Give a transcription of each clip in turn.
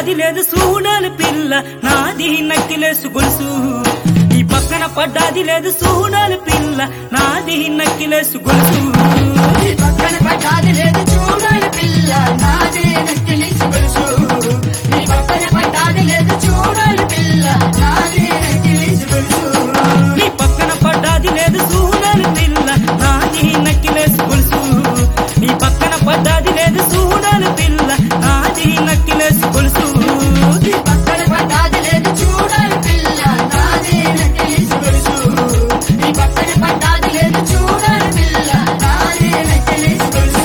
పడ్డాది లేదు చూడాలి పిల్ల నాది నక్కిలేసు గొలుసు నీ పక్కన పడ్డాది లేదు చూడాలి పిల్ల నాది నక్కిలేసు గొలుసు నీ పక్కన పడ్డాది లేదు చూడాలి పిల్ల నాదే నెక్కిలిసి గొలుసు నీ పక్కన పడ్డాది లేదు చూడాలి పిల్ల నాదే నెక్కిలిసి గొలుసు నీ పక్కన పడ్డాది లేదు చూడాలి పిల్ల నాది నక్కిలేసు గొలుసు నీ పక్కన పడ్డాది లేదు చూడాలి పిల్ల నాది నక్కిలేసు గొలుసు నీ పక్కన పడ్డాది లేదు చూడాలి పిల్ల నాదే నెక్కిలిసి గొలుసు నీ పక్కన పడ్డాది లేదు చూడాలి పిల్ల నాదే నెక్కిలిసి గొలుసు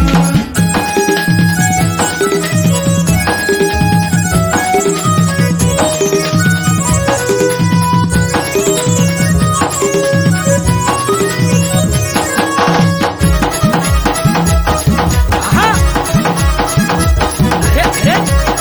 ఆహా! అరే, అరే!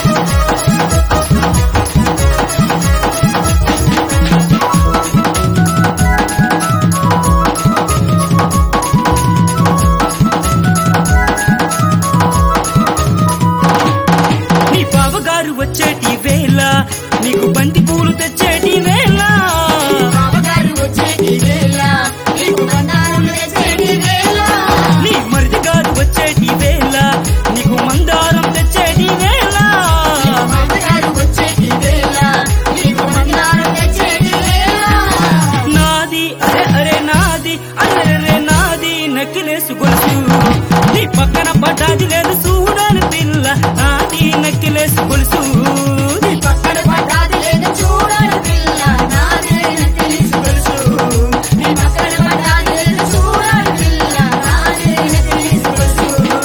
నీ బావగారు వచ్చేటి వేళ నీకు బంతి పూలు తెచ్చేటి వేళ బావగారు వచ్చేటి వేళ నీకు బంగారం వేసేటి వేళ నీ మరిది గారు వచ్చేటి వేళ నీకు మందారం తెచ్చేటి వేళ బావగారు వచ్చేటి వేళ నీకు బంగారం తెచ్చేటి వేళ నాది అరే అరే నాది అరే అరే నాది నక్కిలేసు గొలుసు నీ పక్కన పడ్డాది లేదు చూడాలి పిల్ల నాది నక్కిలేసు గొలుసు నీ పక్కన పడ్డాది లేదు చూడాలి పిల్ల నాదే తెలిసి తెలుసు నీ పక్కన పడ్డాది లేదు చూడాలి పిల్ల నాదే తెలిసి తెలుసు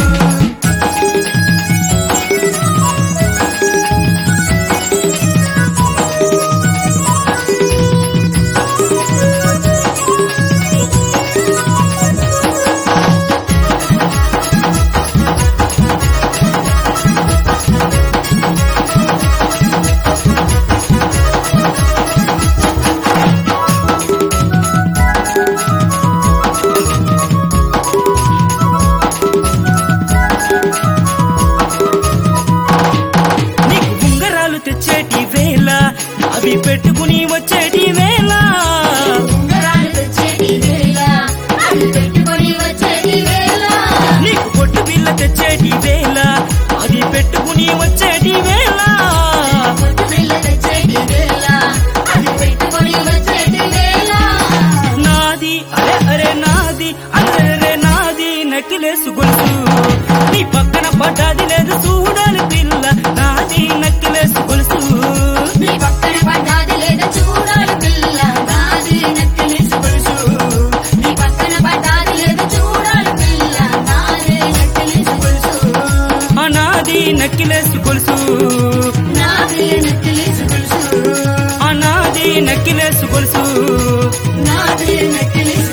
నీకు ఉంగరాలు తెచ్చేటి వేళ అవి పెట్టుకుని వచ్చేటి వేళ ఉంగరాలు తెచ్చేటి వేళ అవి పెట్టుకొని వచ్చేటి వేళ నీకు పొట్టు బిల్ల తెచ్చేటి వేళ అది పెట్టుకుని వచ్చేటి వేళ పొట్టు బిళ్ళ తెచ్చేటి వేళ అవి పెట్టుకొని వచ్చేటి వేళ నాది అరే అరే నాది అరే అరే నాది నక్కిలేసు గొలుసు నీ పక్కన పడ్డాది లేదు చూడాలి పిల్ల నాది నక్కిలేసు గొలుసు నీ పక్కన పడ్డాది లేదా చూడాలి పిల్ల నాది నెక్కిలిసి గొలుసు నీ పక్కన పడ్డాది లేదా చూడాలి పిల్ల నాది నెక్కిలిసి గొలుసు ఆ నాది నక్కిలేసు గొలుసు నాది నెక్కిలిసి గొలుసు ఆ నాది నక్కిలేసు గొలుసు నాది నెక్కిలిసి